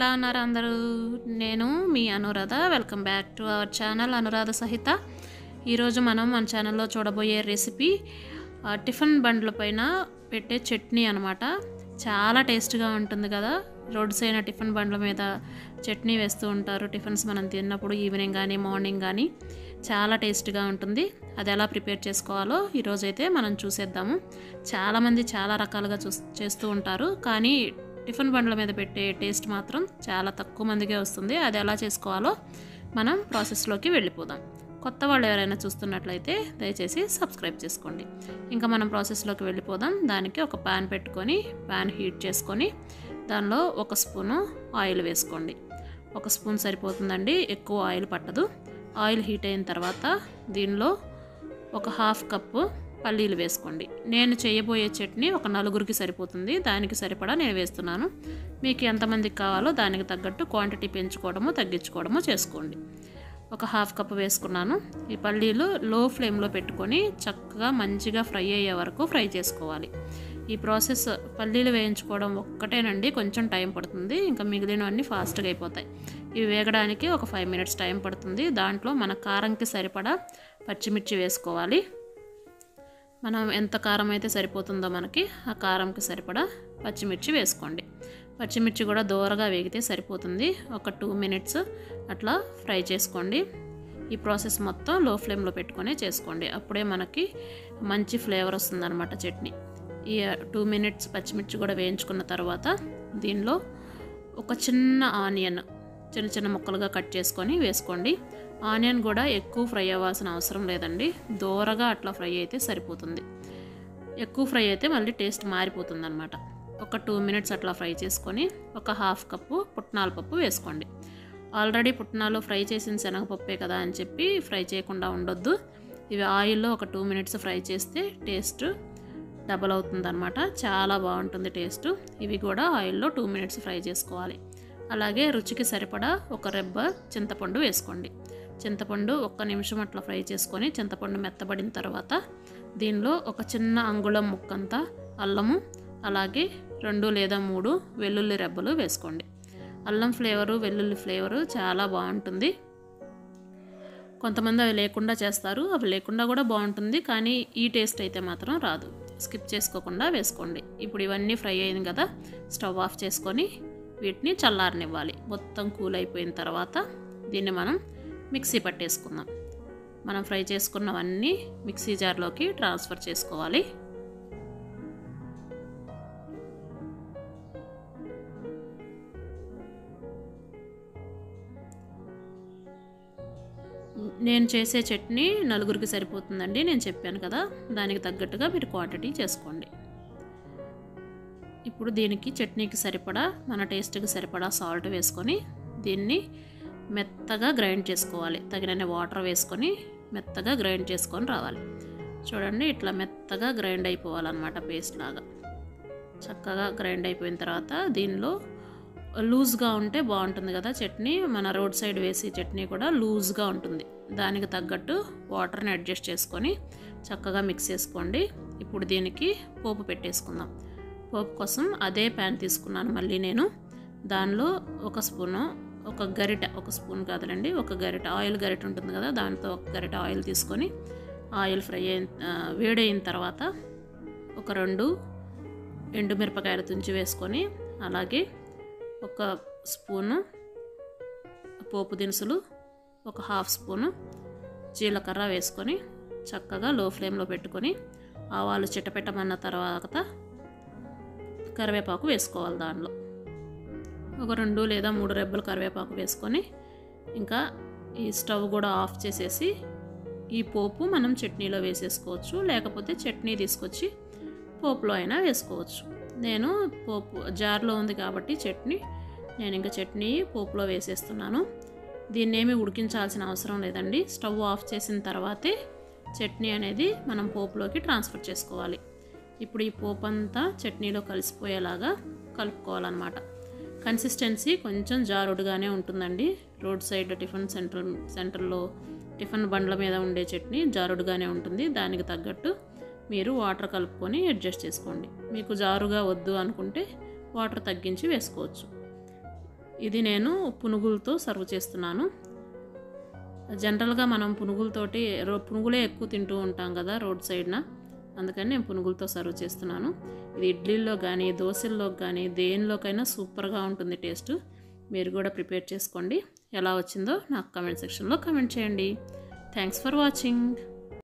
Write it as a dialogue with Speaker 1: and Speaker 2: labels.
Speaker 1: ఎలా ఉన్నారు అందరూ నేను మీ Anuradha welcome back to our channel Anuradha Sahitha ఈరోజు మనం మన ఛానల్లో చూడబోయే రెసిపీ ఆ, టిఫిన్ బండ్ల పైన పెట్టే చట్నీ అనమాట చాలా టేస్ట్గా ఉంటుంది కదా రోడ్స్ అయిన టిఫిన్ బండ్ల మీద చట్నీ వేస్తూ ఉంటారు టిఫిన్స్ మనం తిన్నప్పుడు ఈవినింగ్ కానీ మార్నింగ్ కానీ చాలా టేస్ట్గా ఉంటుంది అది ఎలా ప్రిపేర్ చేసుకోవాలో ఈరోజైతే మనం చూసేద్దాము చాలామంది చాలా రకాలుగా చూ చేస్తూ ఉంటారు కానీ టిఫిన్ బండ్ల మీద పెట్టే టేస్ట్ మాత్రం చాలా తక్కువ మందికే వస్తుంది అది ఎలా చేసుకోవాలో మనం ప్రాసెస్లోకి వెళ్ళిపోదాం కొత్త వాళ్ళు ఎవరైనా చూస్తున్నట్లయితే దయచేసి సబ్స్క్రైబ్ చేసుకోండి ఇంకా మనం ప్రాసెస్లోకి వెళ్ళిపోదాం దానికి ఒక ప్యాన్ పెట్టుకొని ప్యాన్ హీట్ చేసుకొని దానిలో ఒక స్పూను ఆయిల్ వేసుకోండి ఒక స్పూన్ సరిపోతుందండి ఎక్కువ ఆయిల్ పట్టదు ఆయిల్ హీట్ అయిన తర్వాత దీనిలో ఒక హాఫ్ కప్పు పల్లీలు వేసుకోండి నేను చేయబోయే చట్నీ ఒక నలుగురికి సరిపోతుంది దానికి సరిపడా నేను వేస్తున్నాను మీకు ఎంతమందికి కావాలో దానికి తగ్గట్టు క్వాంటిటీ పెంచుకోవడము తగ్గించుకోవడము చేసుకోండి ఒక హాఫ్ కప్ వేసుకున్నాను ఈ పల్లీలు లో ఫ్లేమ్లో పెట్టుకొని చక్కగా మంచిగా ఫ్రై అయ్యే వరకు ఫ్రై చేసుకోవాలి ఈ ప్రాసెస్ పల్లీలు వేయించుకోవడం ఒక్కటేనండి కొంచెం టైం పడుతుంది ఇంకా మిగిలినవన్నీ ఫాస్ట్గా అయిపోతాయి ఇవి వేగడానికి ఒక ఫైవ్ మినిట్స్ టైం పడుతుంది దాంట్లో మన కారంకి సరిపడా పచ్చిమిర్చి వేసుకోవాలి మనం ఎంత కారం అయితే సరిపోతుందో మనకి ఆ కారంకి సరిపడా పచ్చిమిర్చి వేసుకోండి పచ్చిమిర్చి కూడా దూరగా వేగితే సరిపోతుంది ఒక టూ మినిట్స్ అట్లా ఫ్రై చేసుకోండి ఈ ప్రాసెస్ మొత్తం లో ఫ్లేమ్లో పెట్టుకొని చేసుకోండి అప్పుడే మనకి మంచి ఫ్లేవర్ వస్తుందన్నమాట చట్నీ ఈ టూ మినిట్స్ పచ్చిమిర్చి కూడా వేయించుకున్న తర్వాత దీనిలో ఒక చిన్న ఆనియన్ చిన్న చిన్న ముక్కలుగా కట్ చేసుకొని వేసుకోండి ఆనియన్ కూడా ఎక్కువ ఫ్రై అవ్వాల్సిన అవసరం లేదండి దూరగా అట్లా ఫ్రై అయితే సరిపోతుంది ఎక్కువ ఫ్రై అయితే మళ్ళీ టేస్ట్ మారిపోతుంది అనమాట ఒక టూ మినిట్స్ అట్లా ఫ్రై చేసుకొని ఒక హాఫ్ కప్పు పుట్నాల పప్పు వేసుకోండి ఆల్రెడీ పుట్నాలు ఫ్రై చేసిన శనగపప్పే కదా అని చెప్పి ఫ్రై చేయకుండా ఉండొద్దు ఇవి ఆయిల్లో ఒక టూ మినిట్స్ ఫ్రై చేస్తే టేస్ట్ డబల్ అవుతుందన్నమాట చాలా బాగుంటుంది టేస్ట్ ఇవి కూడా ఆయిల్లో టూ మినిట్స్ ఫ్రై చేసుకోవాలి అలాగే రుచికి సరిపడా ఒక రెబ్బ చింతపండు వేసుకోండి చింతపండు ఒక్క నిమిషం అట్లా ఫ్రై చేసుకొని చింతపండు మెత్తబడిన తర్వాత దీనిలో ఒక చిన్న అంగుళం ముక్కంతా అల్లము అలాగే రెండు లేదా మూడు వెల్లుల్లి రెబ్బలు వేసుకోండి అల్లం ఫ్లేవరు వెల్లుల్లి ఫ్లేవరు చాలా బాగుంటుంది కొంతమంది అవి లేకుండా చేస్తారు అవి లేకుండా కూడా బాగుంటుంది కానీ ఈ టేస్ట్ అయితే మాత్రం రాదు స్కిప్ చేసుకోకుండా వేసుకోండి ఇప్పుడు ఇవన్నీ ఫ్రై అయింది కదా స్టవ్ ఆఫ్ చేసుకొని వీటిని చల్లారనివ్వాలి మొత్తం కూల్ అయిపోయిన తర్వాత దీన్ని మనం మిక్సీ పట్టేసుకుందాం మనం ఫ్రై చేసుకున్నవన్నీ మిక్సీ జార్లోకి ట్రాన్స్ఫర్ చేసుకోవాలి నేను చేసే చట్నీ నలుగురికి సరిపోతుందండి నేను చెప్పాను కదా దానికి తగ్గట్టుగా మీరు క్వాంటిటీ చేసుకోండి ఇప్పుడు దీనికి చట్నీకి సరిపడా మన టేస్ట్కి సరిపడా సాల్ట్ వేసుకొని దీన్ని మెత్తగా గ్రైండ్ చేసుకోవాలి తగినన్ని వాటర్ వేసుకొని మెత్తగా గ్రైండ్ చేసుకొని రావాలి చూడండి ఇట్లా మెత్తగా గ్రైండ్ అయిపోవాలన్నమాట పేస్ట్ లాగా చక్కగా గ్రైండ్ అయిపోయిన తర్వాత దీనిలో లూజ్గా ఉంటే బాగుంటుంది కదా చట్నీ మన రోడ్ సైడ్ వేసి చట్నీ కూడా లూజ్గా ఉంటుంది దానికి తగ్గట్టు వాటర్ని అడ్జస్ట్ చేసుకొని చక్కగా మిక్స్ చేసుకోండి ఇప్పుడు దీనికి పోపు పెట్టేసుకుందాం పోపు కోసం అదే ప్యాన్ తీసుకున్నాను మళ్ళీ నేను దానిలో ఒక స్పూను ఒక గరిట ఒక స్పూన్ కాదులండి ఒక గరిట ఆయిల్ గరిట ఉంటుంది కదా దాంతో ఒక గరిట ఆయిల్ తీసుకొని ఆయిల్ ఫ్రై అయిన వేడైన తర్వాత ఒక రెండు ఎండుమిరపకాయలు తుంచి వేసుకొని అలాగే ఒక స్పూను పోపు దినుసులు ఒక హాఫ్ స్పూను జీలకర్ర వేసుకొని చక్కగా లో ఫ్లేమ్లో పెట్టుకొని ఆవాలు చిట్టపెట్టమన్న తర్వాత కరివేపాకు వేసుకోవాలి దానిలో ఒక రెండు లేదా మూడు రెబ్బలు కరివేపాకు వేసుకొని ఇంకా ఈ స్టవ్ కూడా ఆఫ్ చేసేసి ఈ పోపు మనం చట్నీలో వేసేసుకోవచ్చు లేకపోతే చట్నీ తీసుకొచ్చి పోపులో అయినా వేసుకోవచ్చు నేను పోపు జార్లో ఉంది కాబట్టి చట్నీ నేను ఇంకా చట్నీ పోపులో వేసేస్తున్నాను దీన్ని ఏమి ఉడికించాల్సిన అవసరం లేదండి స్టవ్ ఆఫ్ చేసిన తర్వాతే చట్నీ అనేది మనం పోపులోకి ట్రాన్స్ఫర్ చేసుకోవాలి ఇప్పుడు ఈ పోపు అంతా చట్నీలో కలిసిపోయేలాగా కలుపుకోవాలన్నమాట కన్సిస్టెన్సీ కొంచెం జారుడుగానే ఉంటుందండి రోడ్ సైడ్ టిఫిన్ సెంటర్ సెంటర్లో టిఫిన్ బండ్ల మీద ఉండే చట్నీ జారుడుగానే ఉంటుంది దానికి తగ్గట్టు మీరు వాటర్ కలుపుకొని అడ్జస్ట్ చేసుకోండి మీకు జారుగా వద్దు అనుకుంటే వాటర్ తగ్గించి వేసుకోవచ్చు ఇది నేను పునుగులతో సర్వ్ చేస్తున్నాను జనరల్గా మనం పునుగులతోటి రో పునుగులే ఎక్కువ తింటూ ఉంటాం కదా రోడ్ సైడ్న అందుకని నేను పునుగులతో సర్వ్ చేస్తున్నాను ఇది ఇడ్లీల్లో కానీ దోశల్లో కానీ దేనిలోకైనా సూపర్గా ఉంటుంది టేస్ట్ మీరు కూడా ప్రిపేర్ చేసుకోండి ఎలా వచ్చిందో నాకు కమెంట్ సెక్షన్లో కమెంట్ చేయండి థ్యాంక్స్ ఫర్ వాచింగ్